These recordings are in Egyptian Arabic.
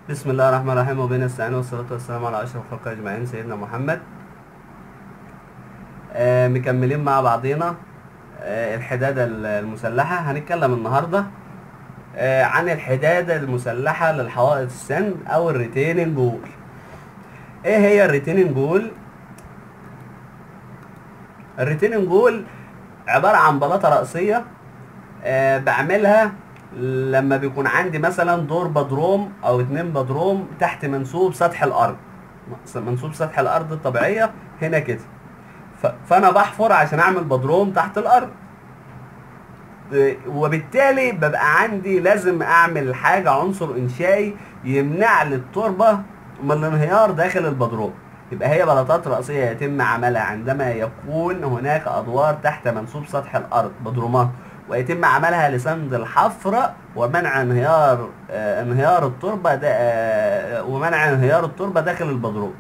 بسم الله الرحمن الرحيم وبين السعين والصلاة والسلام على أشرف الخلق أجمعين سيدنا محمد آه مكملين مع بعضينا آه الحدادة المسلحة هنتكلم النهاردة آه عن الحدادة المسلحة للحوائط السن أو الريتيننج بول إيه هي الريتيننج بول؟ الريتيننج بول عبارة عن بلاطة رأسية آه بعملها لما بيكون عندي مثلا دور بدروم او اتنين بدروم تحت منسوب سطح الارض منسوب سطح الارض الطبيعية هنا كده فانا بحفر عشان اعمل بدروم تحت الارض وبالتالي ببقى عندي لازم اعمل حاجة عنصر انشائي يمنع لي التربة من الانهيار داخل البدروم يبقى هي بلاطات رأسية يتم عملها عندما يكون هناك ادوار تحت منسوب سطح الارض بدرومات ويتم عملها لسند الحفر ومنع انهيار آه انهيار التربه دا آه ومنع انهيار التربه داخل البدروم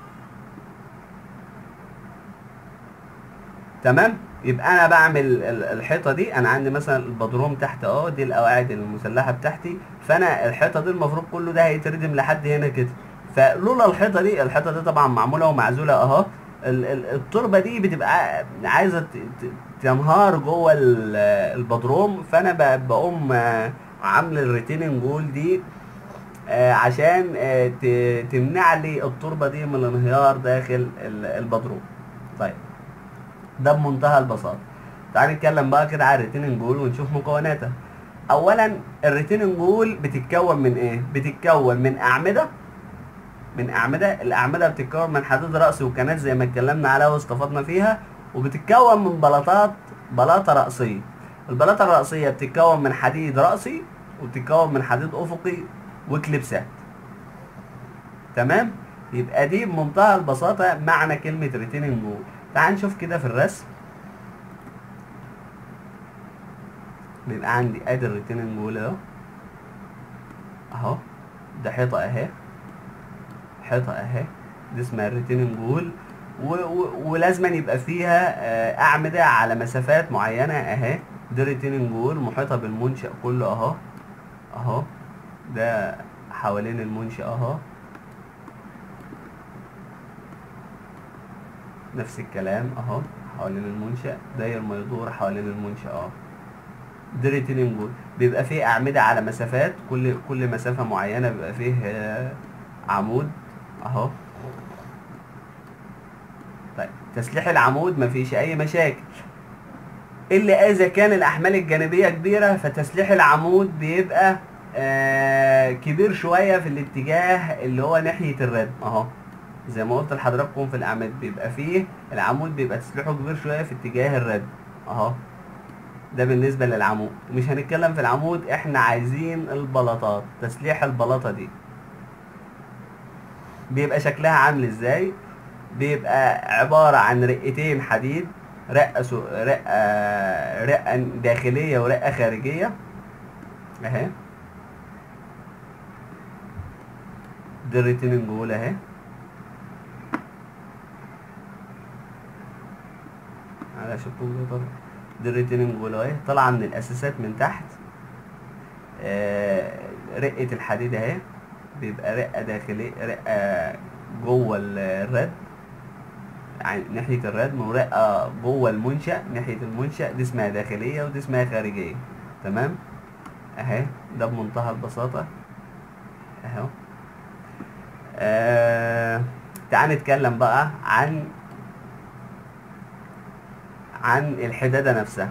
تمام يبقى انا بعمل الحيطه دي انا عندي مثلا البدروم تحت اهو دي القواعد المسلحه بتاعتي فانا الحيطه دي المفروض كله ده هيتردم لحد هنا كده فلولا الحيطه دي الحيطه دي طبعا معموله ومعزوله اهو التربه دي بتبقى عايزه تنهار جوه البدروم فانا بقوم عامل الريتيننج جول دي عشان تمنع لي التربه دي من الانهيار داخل البدروم طيب ده بمنتهى البساطه تعال نتكلم بقى كده على الريتيننج جول ونشوف مكوناتها اولا الريتيننج جول بتتكون من ايه بتتكون من اعمده من اعمده الاعمده بتتكون من حديد راسي وكانات زي ما اتكلمنا عليها واستفدنا فيها وبتتكون من بلاطات بلاطه راسيه البلاطه الراسيه بتتكون من حديد راسي وبتتكون من حديد افقي وكليبسات تمام يبقى دي بمنتهى البساطه معنى كلمه ريتيننج جول تعال نشوف كده في الرسم بيبقى عندي ادي الريتيننج جول اهو اهو ده حيطه اهي حيطه اهي دي اسمها الريتيننج وول ولازم يبقى فيها اعمده على مسافات معينه اهي دي ريتيننج وول محيطه بالمنشا كله اهو اهو ده حوالين المنشا اهو نفس الكلام اهو حوالين المنشا داير ما يدور حوالين المنشا اهو دي ريتيننج وول بيبقى فيه اعمده على مسافات كل كل مسافه معينه بيبقى فيه عمود اهو طيب تسليح العمود مفيش اي مشاكل الا اذا كان الاحمال الجانبيه كبيره فتسليح العمود بيبقى آه كبير شويه في الاتجاه اللي هو ناحيه الردم اهو زي ما قلت لحضراتكم في الاعماد بيبقى فيه العمود بيبقى تسليحه كبير شويه في اتجاه الردم اهو ده بالنسبه للعمود مش هنتكلم في العمود احنا عايزين البلاطات تسليح البلاطه دي بيبقى شكلها عامل ازاي بيبقى عبارة عن رقتين حديد رقة سو... رقة رقة داخلية ورقة خارجية اهي دي الريتيننج جول اهي على شكل طبعا دي الريتيننج جول اهي طالعة من الاساسات من تحت آه رقة الحديد اهي بيبقى رقة داخلية رقة جوه الرد يعني ناحية الردم ورقة جوه المنشأ ناحية المنشأ دي اسمها داخلية ودي اسمها خارجية تمام اهي ده بمنتهى البساطة اهو آه تعال نتكلم بقى عن عن الحدادة نفسها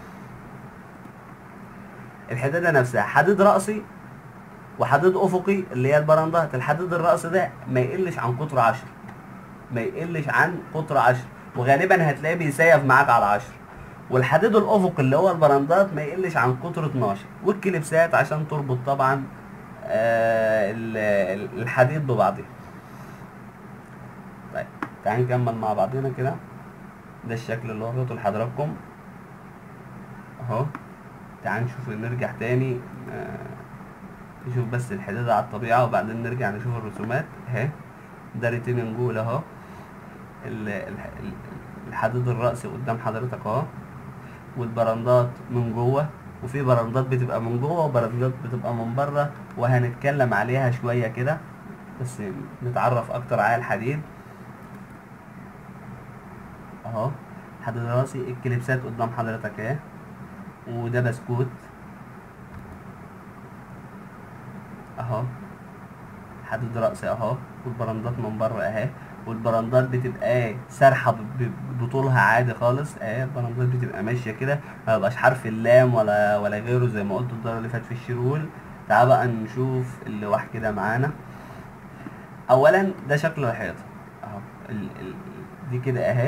الحدادة نفسها حديد رأسي وحديد افقي اللي هي البرندات الحديد الرأس ده ما يقلش عن قطر 10 ما يقلش عن قطر 10 وغالبا هتلاقيه بيسيف معاك على 10 والحديد الافقي اللي هو البرندات ما يقلش عن قطر 12 والكليبسات عشان تربط طبعا آه الحديد ببعضه طيب تعال نكمل مع بعضنا كده ده الشكل اللي وريته لحضراتكم اهو تعال نشوف نرجع تاني آه نشوف بس الحدادة على الطبيعة وبعدين نرجع نشوف الرسومات اهي ده ريتيننج جول اهو الحديد الرأسي قدام حضرتك اهو والبرندات من جوه وفي برندات بتبقى من جوه وبرندات بتبقى من بره وهنتكلم عليها شويه كده بس نتعرف اكتر على الحديد اهو حديد راسي الكليبسات قدام حضرتك اهي وده بسكوت اهو حديد رأسي اهو والبرندات من بره اهي والبرندات بتبقى ايه سارحه ب- ب- بطولها عادي خالص اهي البرندات بتبقى ماشيه كده ما بيبقاش حرف اللام ولا ولا غيره زي ما قلت الدور اللي فات في الشرول تعال بقى نشوف اللوح كده معانا اولا ده شكل الحيطه اهو ال ال دي كده اهي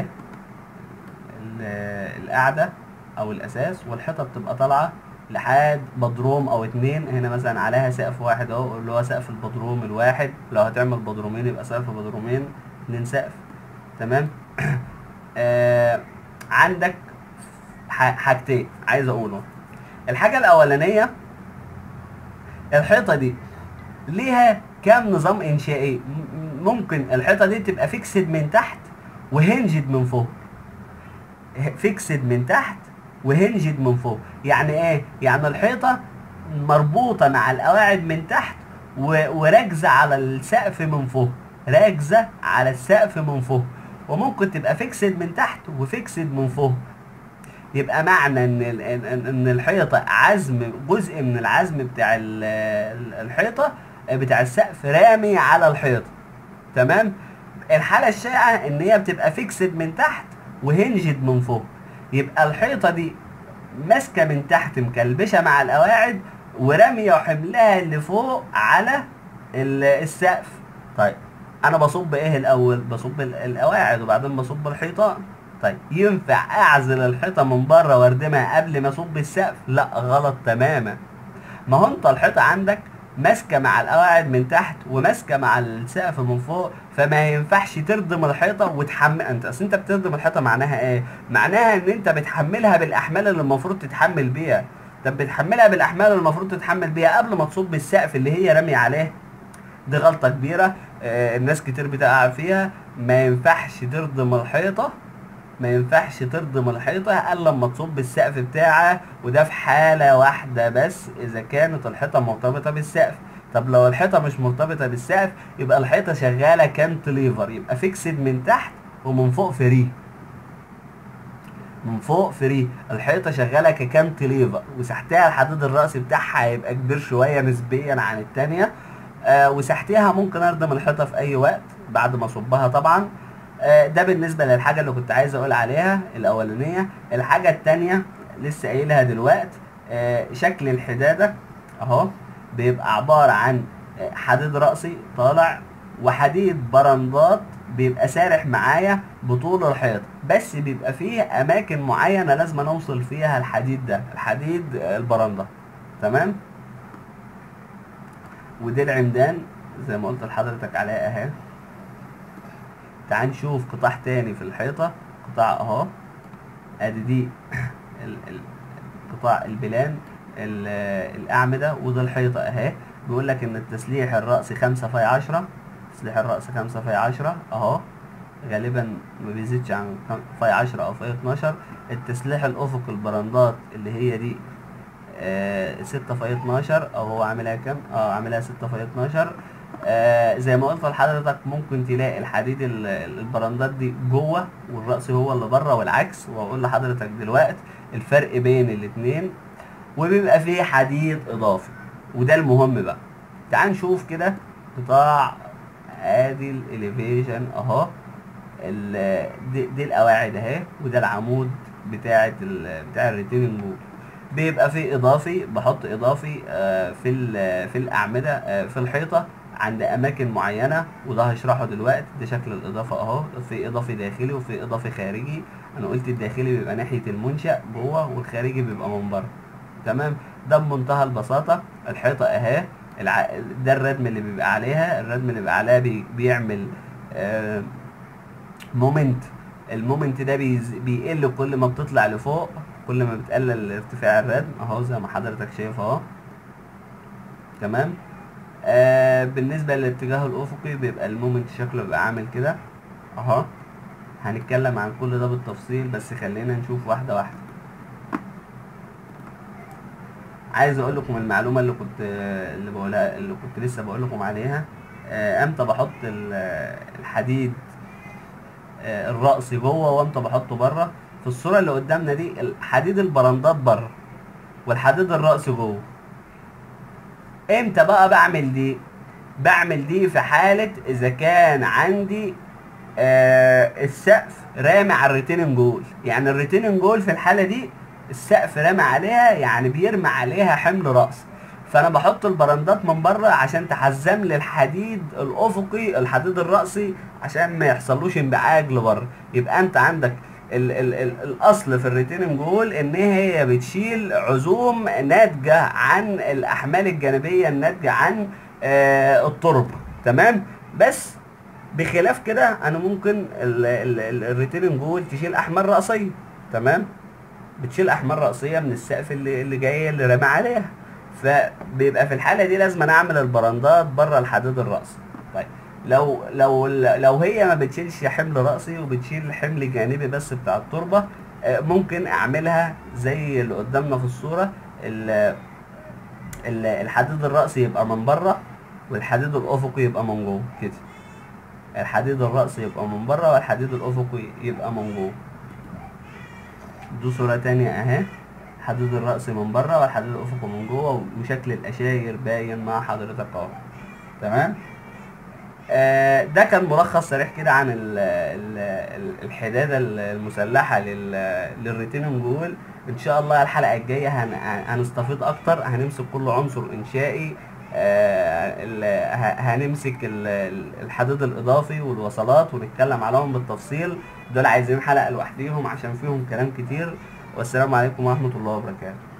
ال- القاعده او الاساس والحيطه بتبقى طالعه لحد بدروم او اتنين هنا مثلا عليها سقف واحد اهو اللي هو سقف البدروم الواحد لو هتعمل بدرومين يبقى سقف بدرومين اتنين سقف تمام آه عندك ح- حاجتين عايز اقولهم الحاجه الاولانيه الحيطه دي ليها كام نظام انشائي م- ممكن الحيطه دي تبقى فيكسد من تحت وهنجد من فوق فيكسد من تحت وهنجد من فوق يعني ايه يعني الحيطه مربوطه مع القواعد من تحت و- وراكزه على السقف من فوق راكزه على السقف من فوق وممكن تبقى فيكسد من تحت وفيكسد من فوق يبقى معنى ان ال- ان ان إن الحيطه عزم جزء من العزم بتاع ال- ال- الحيطه بتاع السقف رامي على الحيطه تمام الحاله الشائعه ان هي بتبقى فيكسد من تحت وهنجد من فوق يبقى الحيطه دي ماسكه من تحت مكلبشه مع القواعد وراميه وحملها اللي فوق على ال- السقف طيب انا بصب ايه الاول بصب ال- القواعد وبعدين بصب الحيطان طيب ينفع اعزل الحيطه من بره واردمها قبل ما اصب السقف لا غلط تماما ما هو انت الحيطه عندك ماسكه مع القواعد من تحت وماسكه مع السقف من فوق فما ينفعش تردم الحيطه وتحمل انت اصل انت بتردم الحيطه معناها ايه معناها ان انت بتحملها بالاحمال اللي المفروض تتحمل بيها طب بتحملها بالاحمال اللي المفروض تتحمل بيها قبل ما تصب السقف اللي هي رامي عليه دي غلطه كبيره آه، الناس كتير بتقع فيها ما ينفعش تردم الحيطه ما ينفعش تردم الحيطة إلا لما تصب السقف بتاعها وده في حالة واحدة بس إذا كانت الحيطة مرتبطة بالسقف طب لو الحيطة مش مرتبطة بالسقف يبقى الحيطة شغالة كانتليفر يبقى فيكسد من تحت ومن فوق فري من فوق فري الحيطة شغالة ككانتليفر وسحتها الحديد الرأسي بتاعها هيبقى كبير شوية نسبيا عن التانية آه وسحتها ممكن اردم الحيطة في أي وقت بعد ما أصبها طبعا آه، ده بالنسبة للحاجة اللي كنت عايز أقول عليها الأولانية الحاجة التانية لسه قايلها دلوقت آه، شكل الحدادة أهو بيبقى عبارة عن آه، حديد رأسي طالع وحديد برندات بيبقى سارح معايا بطول الحيط بس بيبقى فيه أماكن معينة لازم نوصل فيها الحديد ده الحديد آه، البرندة تمام ودي العمدان زي ما قلت لحضرتك عليها اهي تعال نشوف قطاع تاني في الحيطة قطاع اهو ادي دي ال- ال- قطاع البلان ال- الاعمدة وده الحيطة اهي بيقول لك ان التسليح الرأسي خمسة في عشرة تسليح الرأس خمسة في عشرة اهو غالبا ما بيزيدش عن خم- في عشرة او في اتناشر التسليح الافقي البرندات اللي هي دي آه، ستة في اتناشر او هو عاملها كام اه عاملها ستة في اتناشر آه زي ما قلت لحضرتك ممكن تلاقي الحديد ال- ال- البراندات دي جوه والرأس هو اللي بره والعكس واقول لحضرتك دلوقتي الفرق بين الاتنين وبيبقى فيه حديد اضافي وده المهم بقى تعال نشوف كده قطاع ادي الاليفيشن اهو ال- دي, دي القواعد اهي وده العمود بتاعه ال- بتاع الريتيننج وول بيبقى فيه اضافي بحط اضافي آه، في ال- في الاعمده آه، في الحيطه عند اماكن معينه وده هشرحه دلوقتي ده شكل الاضافه اهو في اضافي داخلي وفي اضافي خارجي انا قلت الداخلي بيبقى ناحيه المنشا جوه والخارجي بيبقى من بره تمام ده بمنتهى البساطه الحيطه اهي الع... ده الردم اللي بيبقى عليها الردم اللي بيبقى عليها بي... بيعمل آه مومنت المومنت ده بيز... بيقل كل ما بتطلع لفوق كل ما بتقلل ارتفاع الردم اهو زي ما حضرتك شايف اهو تمام آه بالنسبة للاتجاه الأفقي بيبقى المومنت شكله بيبقى عامل كده اهو هنتكلم عن كل ده بالتفصيل بس خلينا نشوف واحدة واحدة عايز اقول لكم المعلومه اللي كنت اللي بقولها اللي كنت لسه بقول لكم عليها آه، امتى بحط ال- الحديد آه، الرأسي جوه وامتى بحطه بره في الصوره اللي قدامنا دي الحديد البرندات بره والحديد الرأسي جوه امتى بقى بعمل دي بعمل دي في حالة اذا كان عندي آه السقف رامي على الريتيننج جول يعني الريتيننج جول في الحالة دي السقف رامي عليها يعني بيرمي عليها حمل رأس فانا بحط البرندات من بره عشان تحزم لي الحديد الافقي الحديد الرأسي عشان ما يحصلوش انبعاج لبره يبقى انت عندك ال ال ال الاصل في الريتيننج جول ان هي بتشيل عزوم ناتجه عن الاحمال الجانبيه الناتجه عن آه التربه تمام بس بخلاف كده انا ممكن ال- ال- ال- الريتيننج جول تشيل احمال راسيه تمام بتشيل احمال راسيه من السقف اللي اللي جاي اللي رمى عليها فبيبقى في الحاله دي لازم أنا اعمل البراندات بره الحديد الراسي طيب لو لو لو هي ما بتشيلش حمل راسي وبتشيل حمل جانبي بس بتاع التربه آه، ممكن اعملها زي اللي قدامنا في الصوره ال- ال- الحديد الراسي يبقى من بره والحديد الافقي يبقى من جوه كده الحديد الرأسي يبقى من بره والحديد الأفقي يبقى من جوه دي صورة تانية اهي الحديد الرأسي من بره والحديد الأفقي من جوه وشكل الأشاير باين مع حضرتك اهو تمام آه ده كان ملخص سريع كده عن ال ال ال الحدادة المسلحة لل- للريتيننج جول ان شاء الله الحلقة الجاية هن هنستفيد اكتر هنمسك كل عنصر انشائي آه، ال- ه- هنمسك ال- ال- الحديد الاضافي والوصلات ونتكلم عليهم بالتفصيل دول عايزين حلقة لوحديهم عشان فيهم كلام كتير والسلام عليكم ورحمة الله وبركاته